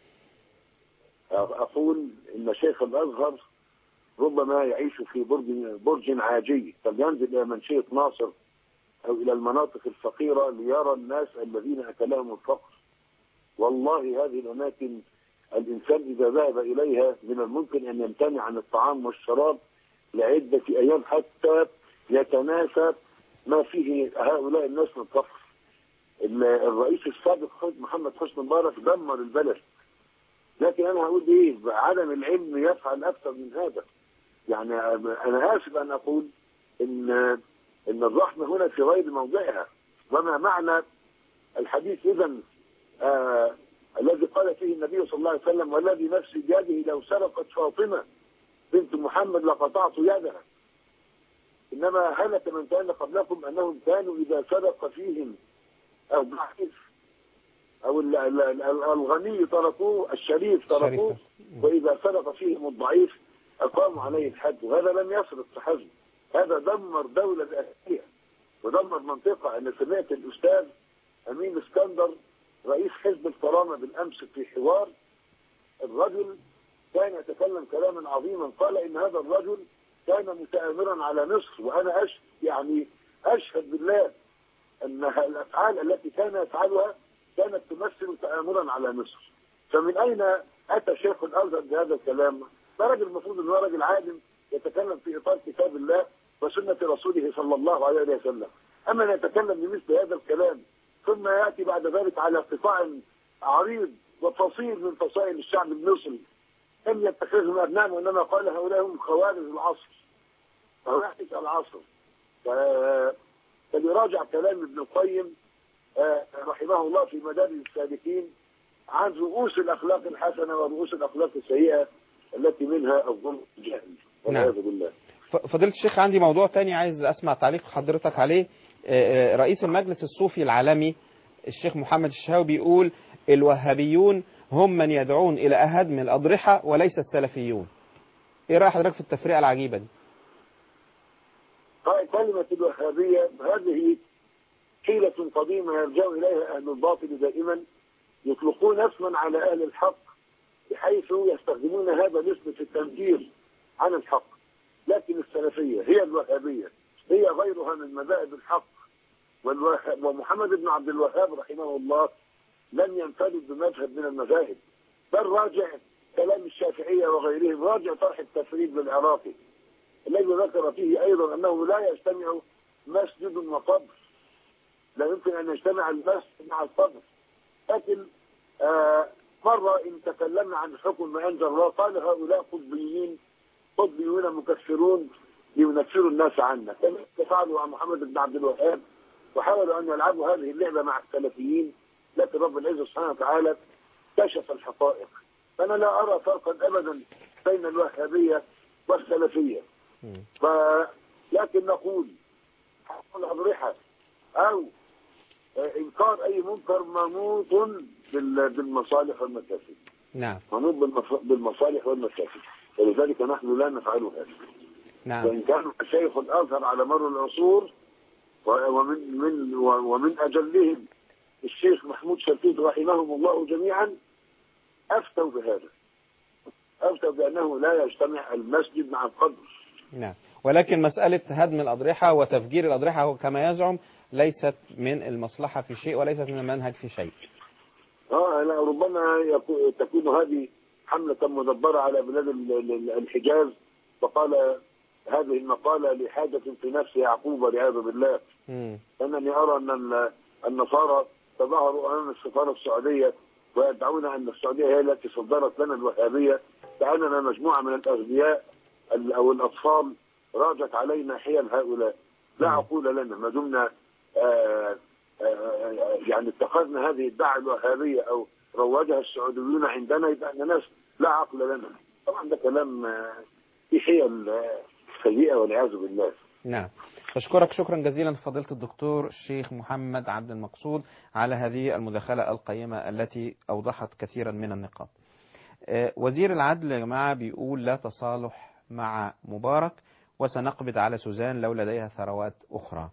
اقول ان شيخ الازهر ربما يعيش في برج برج عاجي فلينزل الى منشيه ناصر او الى المناطق الفقيره ليرى الناس الذين اكلهم الفقر والله هذه الاماكن الانسان اذا ذهب اليها من الممكن ان يمتنع عن الطعام والشراب لعده ايام حتى يتناسى ما فيه هؤلاء الناس من فقر ال- الرئيس السابق خالد محمد حسني مبارك دمر البلد لكن انا هقول ايه عدم العلم يفعل اكثر من هذا يعني انا اسف ان اقول ان ان الرحمه هنا في غير موضعها وما معنى الحديث اذا آه الذي قال فيه النبي صلى الله عليه وسلم والذي نفسي بيده لو سرقت فاطمه بنت محمد لقطعت يدها انما هلك من كان قبلكم انهم كانوا اذا سرق فيهم الضعيف او ال- ال- ال- الغني تركوه الشريف تركوه الشريف. واذا سرق فيهم الضعيف اقاموا عليه الحد وهذا لم يسرق فحسب هذا دمر دوله اساسيه ودمر منطقه انا سمعت الاستاذ امين اسكندر رئيس حزب الكرامه بالامس في حوار الرجل كان يتكلم كلاما عظيما قال ان هذا الرجل كان متآمرا على مصر وانا أش يعني اشهد بالله ان الافعال التي كان يفعلها كانت تمثل تآمرا على مصر فمن اين اتى شيخ الازهر بهذا الكلام؟ ده راجل المفروض ان هو راجل عالم يتكلم في اطار كتاب الله وسنه رسوله صلى الله عليه وسلم اما نتكلم بمثل هذا الكلام ثم ياتي بعد ذلك على قطاع عريض وفصيل من فصائل الشعب المصري لم يتخذهم ابناء وانما قال هؤلاء هم خوارج العصر خوارج العصر ف- فليراجع كلام ابن القيم آه، رحمه الله في مدارج السالكين عن رؤوس الاخلاق الحسنه ورؤوس الاخلاق السيئه التي منها الظلم الجهل والعياذ بالله ف- فضيلة الشيخ عندي موضوع تاني عايز أسمع تعليق حضرتك عليه آه، آه، رئيس المجلس الصوفي العالمي الشيخ محمد الشهاوي بيقول الوهابيون هم من يدعون إلى هدم الأضرحة وليس السلفيون إيه رأي حضرتك في التفرقة العجيبة دي قال كلمة الوهابية هذه حيلة قديمة يلجأ إليها أهل الباطل دائما يطلقون اسما على أهل الحق بحيث يستخدمون هذا الاسم في التنكير عن الحق لكن السلفية هي الوهابية هي غيرها من مذاهب الحق والوه- ومحمد بن عبد الوهاب رحمه الله لم ينفرد بمذهب من المذاهب بل راجع كلام الشافعية وغيرهم راجع طرح التفريد بالعراقي الذي ذكر فيه ايضا انه لا يجتمع مسجد وقبر لا يمكن ان يجتمع المسجد مع القبر لكن آه مره ان تكلمنا عن حكم ما انزل الله قال هؤلاء قطبيين قطبيون مكفرون لينفروا الناس عنا كما فعلوا مع محمد بن عبد الوهاب وحاولوا ان يلعبوا هذه اللعبه مع السلفيين لكن رب العزه سبحانه وتعالى كشف الحقائق فانا لا ارى فرقا ابدا بين الوهابيه والسلفيه ف... لكن نقول حق الأضرحة أو آه، إنكار أي منكر منوط بال- بالمصالح والمكاسب نعم منوط بالمف- بالمصالح والمكاسب ولذلك نحن لا نفعل هذا نعم وإن كان شيخ الأزهر على مر العصور و- ومن من و- ومن أجلهم الشيخ محمود شلتوت رحمهم الله جميعا أفتوا بهذا أفتوا بأنه لا يجتمع المسجد مع القبر نعم ولكن مسألة هدم الأضرحة وتفجير الأضرحة هو كما يزعم ليست من المصلحة في شيء وليست من المنهج في شيء اه لا ربما يكو- تكون هذه حملة مدبرة على بلاد ال- ال- الحجاز فقال هذه المقالة لحاجة في نفس يعقوب والعياذ بالله مم. أنني أرى أن ال- النصارى تظاهروا أمام السفارة السعودية ويدعون أن السعودية هي التي صدرت لنا الوهابية كأننا مجموعة من الأغبياء ال- أو الأطفال راجت علينا حيل هؤلاء لا عقول لنا ما دمنا آه، آه، يعني اتخذنا هذه الدعوة الوهابية أو روجها السعوديون عندنا يبقى أن ناس لا عقل لنا طبعا ده كلام آه، في حيل آه، سيئة والعياذ بالله نعم أشكرك شكرا جزيلا فضيلة الدكتور الشيخ محمد عبد المقصود على هذه المداخلة القيمة التي أوضحت كثيرا من النقاط آه، وزير العدل يا جماعة بيقول لا تصالح مع مبارك وسنقبض على سوزان لو لديها ثروات أخرى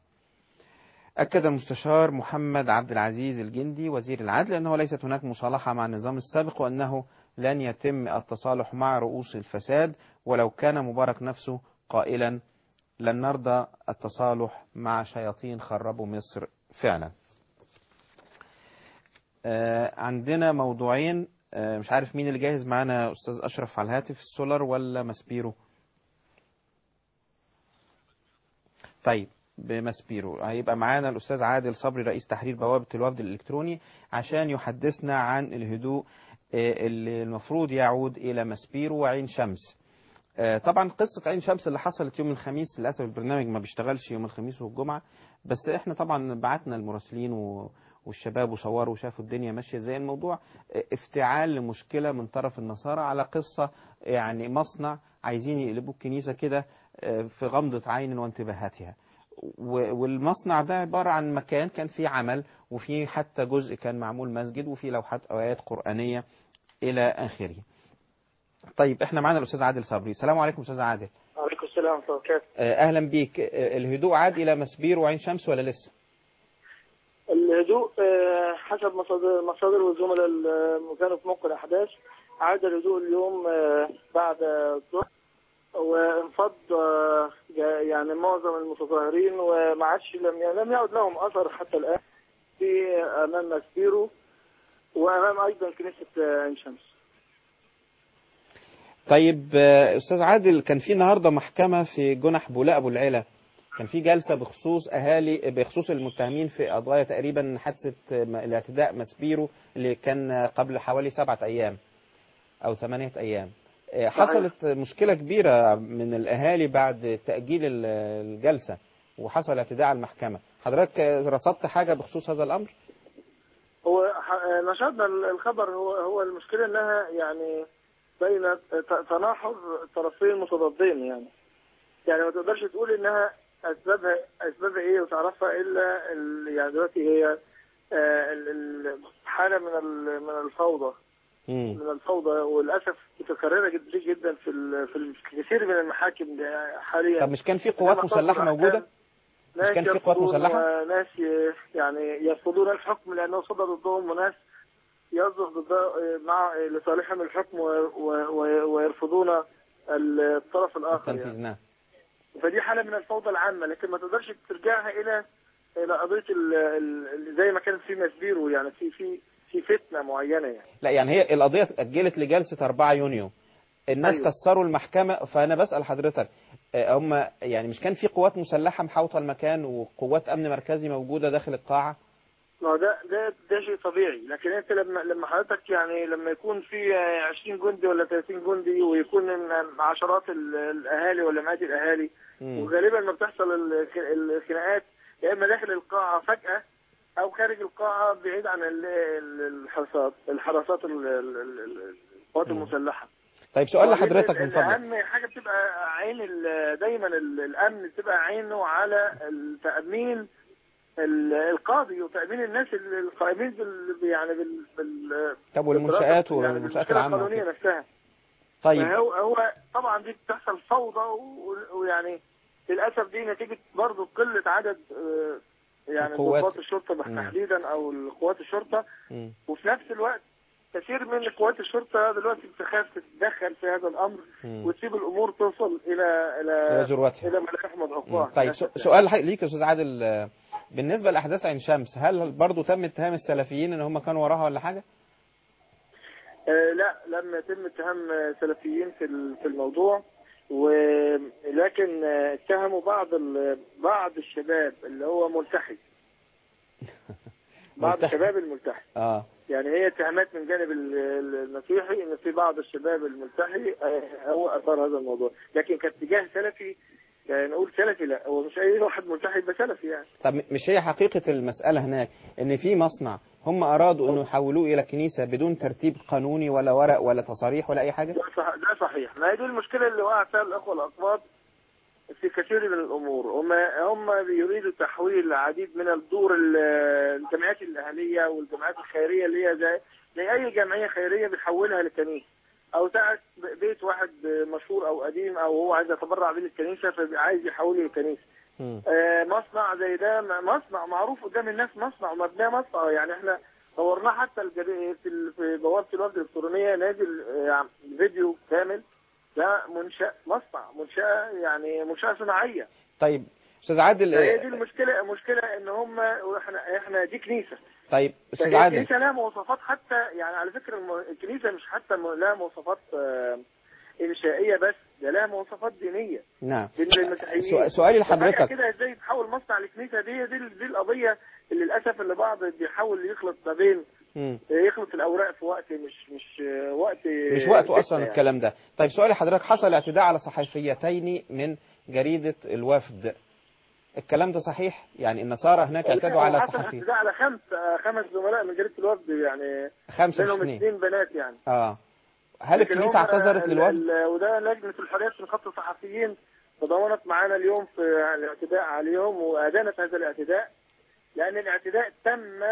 أكد المستشار محمد عبد العزيز الجندي وزير العدل أنه ليست هناك مصالحة مع النظام السابق وأنه لن يتم التصالح مع رؤوس الفساد ولو كان مبارك نفسه قائلا لن نرضى التصالح مع شياطين خربوا مصر فعلا آه، عندنا موضوعين آه، مش عارف مين اللي جاهز معانا أستاذ أشرف على الهاتف السولار ولا ماسبيرو طيب بماسبيرو هيبقى معانا الأستاذ عادل صبري رئيس تحرير بوابة الوفد الإلكتروني عشان يحدثنا عن الهدوء آه، اللي المفروض يعود إلى ماسبيرو وعين شمس آه، طبعا قصة عين شمس اللي حصلت يوم الخميس للأسف البرنامج ما بيشتغلش يوم الخميس والجمعة بس احنا طبعا بعتنا المراسلين و... والشباب وصوروا وشافوا الدنيا ماشية ازاي الموضوع آه، افتعال لمشكلة من طرف النصارى على قصة يعني مصنع عايزين يقلبوا الكنيسة كده آه، في غمضة عين وانتباهاتها و- والمصنع ده عبارة عن مكان كان فيه عمل وفيه حتى جزء كان معمول مسجد وفيه لوحات آيات قرآنية إلى آخره طيب احنا معانا الأستاذ عادل صبري السلام عليكم أستاذ عادل وعليكم السلام ورحمة الله وبركاته آه، أهلا بيك آه، الهدوء عاد إلى مسبير وعين شمس ولا لسه الهدوء آه، حسب مصادر مصادر والزملاء اللي كانوا في موقع الأحداث عاد الهدوء اليوم آه، بعد الظهر وانفض آه، جا- يعني معظم المتظاهرين وما عادش لم لم يعد لهم أثر حتى الآن في أمام ماسبيرو وأمام أيضا كنيسة آه، عين شمس طيب آه، استاذ عادل كان في النهارده محكمه في جنح بولاق ابو العلا كان في جلسه بخصوص اهالي بخصوص المتهمين في قضايا تقريبا حادثه آه، الاعتداء ماسبيرو اللي كان آه، قبل حوالي سبعه ايام او ثمانيه ايام آه، حصلت مشكله كبيره من الاهالي بعد تاجيل ال- الجلسه وحصل اعتداء على المحكمه حضرتك آه، رصدت حاجه بخصوص هذا الامر هو ح- نشرنا الخبر هو هو المشكله انها يعني بين ت- تناحر طرفين متضادين يعني يعني ما تقدرش تقول انها اسبابها اسبابها ايه وتعرفها الا ال- يعني دلوقتي هي آه، ال- ال- حاله من ال- من الفوضى مم. من الفوضى وللاسف متكرره جدا جدا في ال- في الكثير من المحاكم حاليا طب مش كان في قوات لما مسلحه تصدر موجوده أحكام مش كان في ناس قوات يرفضون مسلحة؟ وناس ي- يعني يرفضون الحكم لأنه صدر ضدهم وناس يصدر ضد مع لصالحهم الحكم و- و- و- ويرفضون الطرف الآخر التنفيذ يعني. نعم فدي حالة من الفوضى العامة لكن ما تقدرش ترجعها إلى إلى قضية ال- ال- زي ما كانت في مسبيرو يعني في في في فتنة معينة يعني لا يعني هي القضية اتأجلت لجلسة 4 يونيو الناس أيوة. أيوه. كسروا المحكمة فأنا بسأل حضرتك آه، هم يعني مش كان في قوات مسلحة محاوطة المكان وقوات أمن مركزي موجودة داخل القاعة ما هو ده ده ده شيء طبيعي لكن انت لما لما حضرتك يعني لما يكون في 20 جندي ولا 30 جندي ويكون إن عشرات ال- الاهالي ولا مئات الاهالي مم. وغالبا ما بتحصل الخ- الخناقات يا اما داخل القاعه فجاه او خارج القاعه بعيد عن ال- ال- الحراسات الحراسات ال- ال- ال- القوات مم. المسلحه طيب سؤال وبعدين لحضرتك من ال- فضلك اهم حاجه بتبقى عين ال- دايما ال- الامن بتبقى عينه على تامين ال- القاضي وتامين الناس ال- القائمين بال يعني بال, بال طب والمنشآت بالدراسة- يعني والمنشآت بالمشكلة العامة القانونيه وكده. نفسها طيب فهو هو طبعا دي بتحصل فوضى و- ويعني للاسف دي نتيجه برضه قله عدد آه، يعني القوات. ضباط الشرطه مم. تحديدا او قوات الشرطه مم. وفي نفس الوقت كثير من قوات الشرطه دلوقتي بتخاف تتدخل في هذا الامر مم. وتسيب الامور توصل الى إلى الى ذروتها الى ملك احمد مم. عقباه طيب للأسف سو- يعني. سؤال حي- ليك يا أستاذ عادل آه، بالنسبة لأحداث عين شمس هل برضو تم اتهام السلفيين إن هم كانوا وراها ولا حاجة؟ آه، لا لم يتم اتهام آه، سلفيين في ال- في الموضوع ولكن آه، اتهموا بعض ال- بعض الشباب اللي هو ملتحي بعض ملتحي. الشباب الملتحي آه يعني هي اتهامات من جانب ال- ال- المسيحي ان في بعض الشباب الملتحي آه، هو اثار هذا الموضوع لكن كاتجاه سلفي يعني نقول سلفي لا هو مش اي واحد ملتحي يبقى سلفي يعني طب مش هي حقيقة المسألة هناك إن في مصنع هم أرادوا إنه يحولوه إلى كنيسة بدون ترتيب قانوني ولا ورق ولا تصاريح ولا أي حاجة؟ ده صح- ده صحيح ما هي دي المشكله اللي وقع فيها الاخوه الاقباط في كثير من الامور هم هم بيريدوا تحويل العديد من الدور ال- الجمعيات الاهليه والجمعيات الخيريه اللي هي زي زي اي جمعيه خيريه بيحولها للكنيسه او ساعة بيت واحد مشهور او قديم او هو عايز يتبرع بيه للكنيسه فعايز يحوله للكنيسه مم. آه، مصنع زي ده م- مصنع معروف قدام الناس مصنع ومبناه مصنع يعني احنا صورناه حتى الجري- في ال- في بوابه الوفد الالكترونيه نازل آه، فيديو كامل ده منشأ مصنع منشأة يعني منشأة صناعية طيب أستاذ عادل فهي دي آه، المشكلة مشكلة ان هم واحنا احنا دي كنيسة طيب أستاذ فهي عادل الكنيسة لها مواصفات حتى يعني على فكرة الم- الكنيسة مش حتى م- لها مواصفات آه، إنشائية بس ده لها مواصفات دينية نعم بالنسبة للمسيحيين سؤ- سؤالي ففجأة لحضرتك كده ازاي يتحول مصنع لكنيسة دي دي, دي القضية اللي للأسف اللي بعض بيحاول يخلط ما بين مم. يخلط الأوراق في وقت مش مش آه، وقت مش وقته فتنة اصلا يعني. الكلام ده طيب سؤالي لحضرتك حصل اعتداء على صحفيتين من جريدة الوفد الكلام ده صحيح يعني النصارى هناك اعتدوا على وحصل صحفيين اعتداء على خمس آه، خمس زملاء من جريدة الوفد يعني خمسة مش منهم اثنين اثنين بنات يعني اه هل لكن الكنيسة هم اعتذرت ال- للوفد ال- وده لجنة الحريات في خط الصحفيين تضامنت معانا اليوم في الاعتداء عليهم وأدانت هذا الاعتداء لأن الاعتداء تم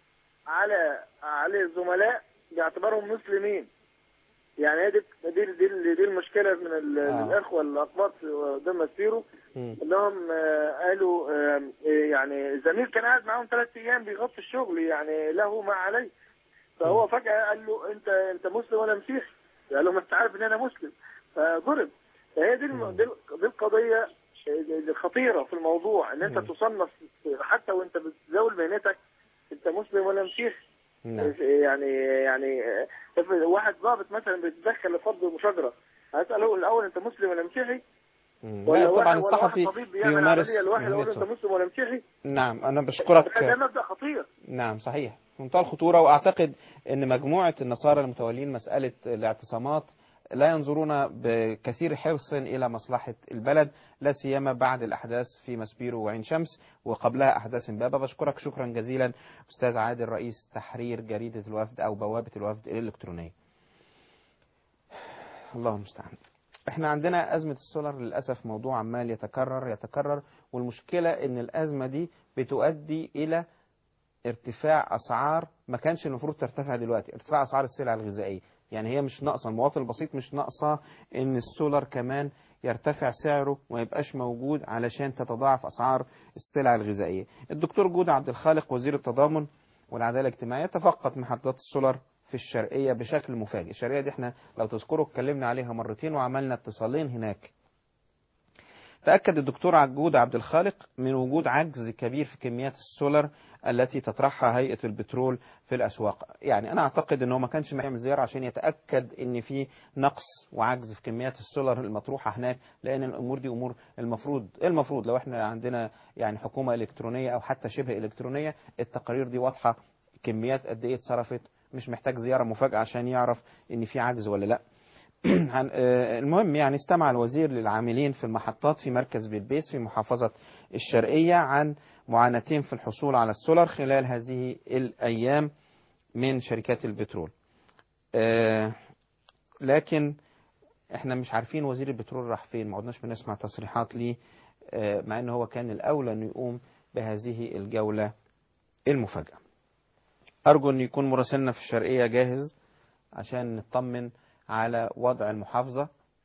على على الزملاء باعتبارهم مسلمين يعني هي دي دي دي, دي المشكلة من ال- آه. الإخوة الأقباط قدام مسيرو مم. انهم آه، قالوا آه، يعني الزميل كان قاعد معاهم ثلاث ايام بيغطي الشغل يعني له ما عليه فهو فجاه قال له انت انت مسلم ولا مسيحي؟ قال له ما انت عارف ان انا مسلم فضرب فهي دي الم- دي ال- دي القضيه الخطيره في الموضوع ان انت مم. تصنف حتى وانت بتزاول مهنتك انت مسلم ولا مسيحي نعم يعني يعني آه، افرض واحد ضابط مثلا بيتدخل لفرض مشاجره هساله الاول انت مسلم ولا مسيحي مم. ولا لا واحد طبعا ولا واحد الصحفي طبيب بيعمل بيمارس عمليه لواحد اقول له مهنته. انت مسلم ولا مسيحي نعم أنا ده بشكرك مبدا خطير نعم صحيح منتهى الخطورة وأعتقد أن مجموعة النصارى المتولين مسألة الاعتصامات لا ينظرون بكثير حرص إلى مصلحة البلد لا سيما بعد الأحداث في مسبيرو وعين شمس وقبلها أحداث إمبابة بشكرك شكرا جزيلا أستاذ عادل رئيس تحرير جريدة الوفد أو بوابة الوفد الإلكترونية الله المستعان احنا عندنا أزمة السولار للأسف موضوع عمال يتكرر يتكرر والمشكلة أن الأزمة دي بتؤدي إلى ارتفاع اسعار ما كانش المفروض ترتفع دلوقتي ارتفاع اسعار السلع الغذائيه يعني هي مش ناقصه المواطن البسيط مش ناقصه ان السولار كمان يرتفع سعره وما يبقاش موجود علشان تتضاعف اسعار السلع الغذائيه الدكتور جود عبد الخالق وزير التضامن والعداله الاجتماعيه تفقد محطات السولار في الشرقيه بشكل مفاجئ الشرقيه دي احنا لو تذكروا اتكلمنا عليها مرتين وعملنا اتصالين هناك تأكد الدكتور عجود عبد الخالق من وجود عجز كبير في كميات السولر التي تطرحها هيئة البترول في الأسواق يعني أنا أعتقد أنه ما كانش يعمل زيارة عشان يتأكد أن في نقص وعجز في كميات السولر المطروحة هناك لأن الأمور دي أمور المفروض المفروض لو احنا عندنا يعني حكومة إلكترونية أو حتى شبه إلكترونية التقارير دي واضحة كميات قد إيه اتصرفت مش محتاج زيارة مفاجأة عشان يعرف أن في عجز ولا لأ عن- آه، المهم يعني استمع الوزير للعاملين في المحطات في مركز بلبيس في محافظة الشرقية عن معاناتهم في الحصول على السولر خلال هذه الأيام من شركات البترول آه، لكن احنا مش عارفين وزير البترول راح فين ما عدناش بنسمع تصريحات ليه آه، مع ان هو كان الاولى انه يقوم بهذه الجولة المفاجئة ارجو ان يكون مراسلنا في الشرقية جاهز عشان نطمن على وضع المحافظة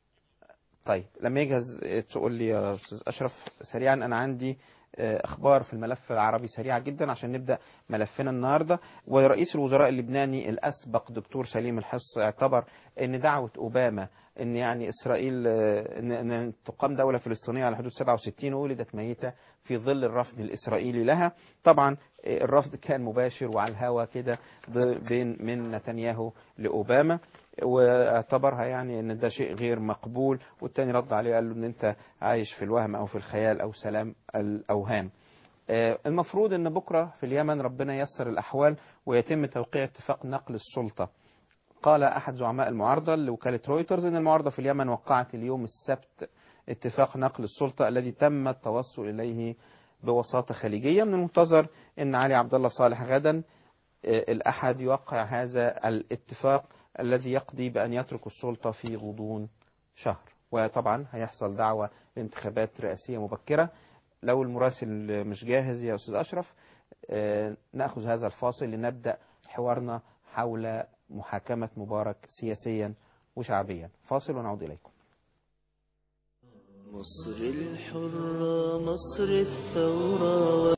طيب لما يجهز آه، تقول لي يا استاذ اشرف سريعا انا عندي آه، اخبار في الملف العربي سريعه جدا عشان نبدا ملفنا النهارده ورئيس الوزراء اللبناني الاسبق دكتور سليم الحص اعتبر ان دعوه اوباما ان يعني اسرائيل آه، ان ان تقام دوله فلسطينيه على حدود 67 ولدت ميته في ظل الرفض الاسرائيلي لها طبعا آه، الرفض كان مباشر وعلى الهوا كده ض- بين من نتنياهو لاوباما واعتبرها يعني ان ده شيء غير مقبول والتاني رد عليه قال له ان انت عايش في الوهم او في الخيال او سلام الاوهام آه، المفروض ان بكره في اليمن ربنا ييسر الاحوال ويتم توقيع اتفاق نقل السلطه قال احد زعماء المعارضه لوكاله رويترز ان المعارضه في اليمن وقعت اليوم السبت اتفاق نقل السلطه الذي تم التوصل اليه بوساطه خليجيه من المنتظر ان علي عبد الله صالح غدا آه، الأحد يوقع هذا الاتفاق الذي يقضي بأن يترك السلطة في غضون شهر وطبعا هيحصل دعوة لانتخابات رئاسية مبكرة لو المراسل مش جاهز يا أستاذ أشرف آه، نأخذ هذا الفاصل لنبدأ حوارنا حول محاكمة مبارك سياسيا وشعبيا فاصل ونعود إليكم مصر الحرة مصر الثورة